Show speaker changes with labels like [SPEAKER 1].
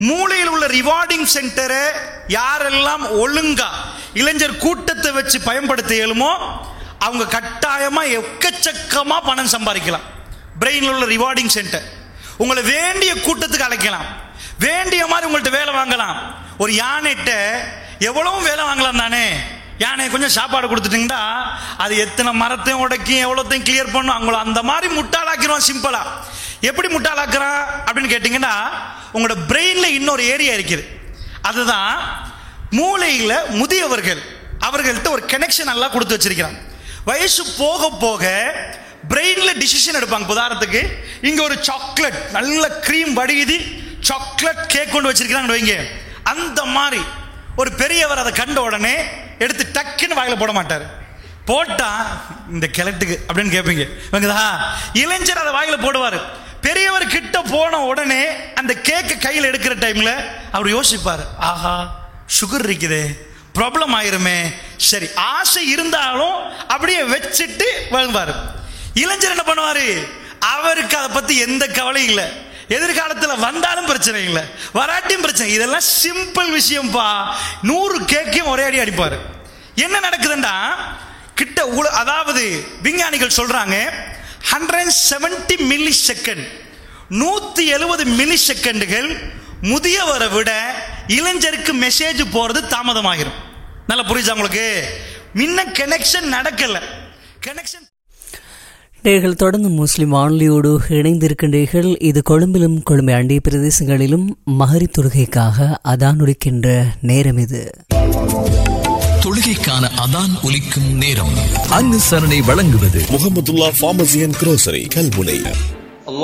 [SPEAKER 1] மூளையில் உள்ள ரிவார்டிங் சென்டரை யாரெல்லாம் ஒழுங்கா இளைஞர் கூட்டத்தை வச்சு பயன்படுத்த இயலுமோ அவங்க கட்டாயமா எக்கச்சக்கமா பணம் சம்பாதிக்கலாம் பிரெயின்ல உள்ள ரிவார்டிங் சென்டர் உங்களை வேண்டிய கூட்டத்துக்கு அழைக்கலாம் வேண்டிய மாதிரி உங்கள்ட்ட வேலை வாங்கலாம் ஒரு யானைகிட்ட எவ்வளவு வேலை வாங்கலாம் தானே யானை கொஞ்சம் சாப்பாடு கொடுத்துட்டீங்கன்னா அது எத்தனை மரத்தையும் உடைக்கும் எவ்வளோத்தையும் கிளியர் பண்ணும் அவங்கள அந்த மாதிரி முட்டாளாக்கிடுவான் சிம்பிளா எப்படி முட்டாளாக்குறான் அப்படின்னு கேட்டிங்கன்னா உங்களோட பிரெயின்ல இன்னொரு ஏரியா இருக்குது அதுதான் மூளையில் முதியவர்கள் அவர்கள்ட்ட ஒரு கனெக்ஷன் நல்லா கொடுத்து வச்சிருக்கிறான் வயசு போக போக பிரெயின்ல டிசிஷன் எடுப்பாங்க இப்ப உதாரணத்துக்கு இங்க ஒரு சாக்லேட் நல்ல க்ரீம் வடிகுதி சாக்லேட் கேக் கொண்டு வச்சிருக்கிறாங்க வைங்க அந்த மாதிரி ஒரு பெரியவர் அதை கண்ட உடனே எடுத்து டக்குன்னு வாயில போட மாட்டார் போட்டா இந்த கிழட்டுக்கு அப்படின்னு கேட்பீங்க இவங்கதா இளைஞர் அதை வாயில போடுவார் பெரியவர் கிட்ட போன உடனே அந்த கேக்கை கையில் எடுக்கிற டைம்ல அவர் யோசிப்பார் ஆஹா சுகர் இருக்குதே ப்ராப்ளம் ஆயிருமே சரி ஆசை இருந்தாலும் அப்படியே வச்சுட்டு வாங்குவார் இளைஞர் என்ன பண்ணுவாரு அவருக்கு அதை பத்தி எந்த கவலையும் இல்லை எதிர்காலத்தில் வந்தாலும் பிரச்சனை இல்லை வராட்டியும் பிரச்சனை இதெல்லாம் சிம்பிள் விஷயம்ப்பா நூறு கேக்கையும் ஒரே அடி அடிப்பாரு என்ன நடக்குதுன்னா கிட்ட உல- அதாவது விஞ்ஞானிகள் சொல்றாங்க ஹண்ட்ரட் செவன்டி மில்லி செகண்ட் நூத்தி எழுபது மில்லி செகண்டுகள் முதியவரை விட இளைஞருக்கு மெசேஜ் போறது தாமதமாகிரும் நல்லா புரியுதா உங்களுக்கு முன்ன கனெக்ஷன் நடக்கல கனெக்ஷன்
[SPEAKER 2] நேர்கள் தொடர்ந்து முஸ்லிம் வானொலியோடு இணைந்திருக்கின்றீர்கள் இது கொழும்பிலும் கொழும்பை அண்டிய பிரதேசங்களிலும் மகரி தொழுகைக்காக அதான் உரைக்கின்ற நேரம் இது
[SPEAKER 3] தொழுகைக்கான அதான் ஒலிக்கும் நேரம் அனுசரணை வழங்குவது
[SPEAKER 4] Mohamedullah pharmacy and grocery Kalmunai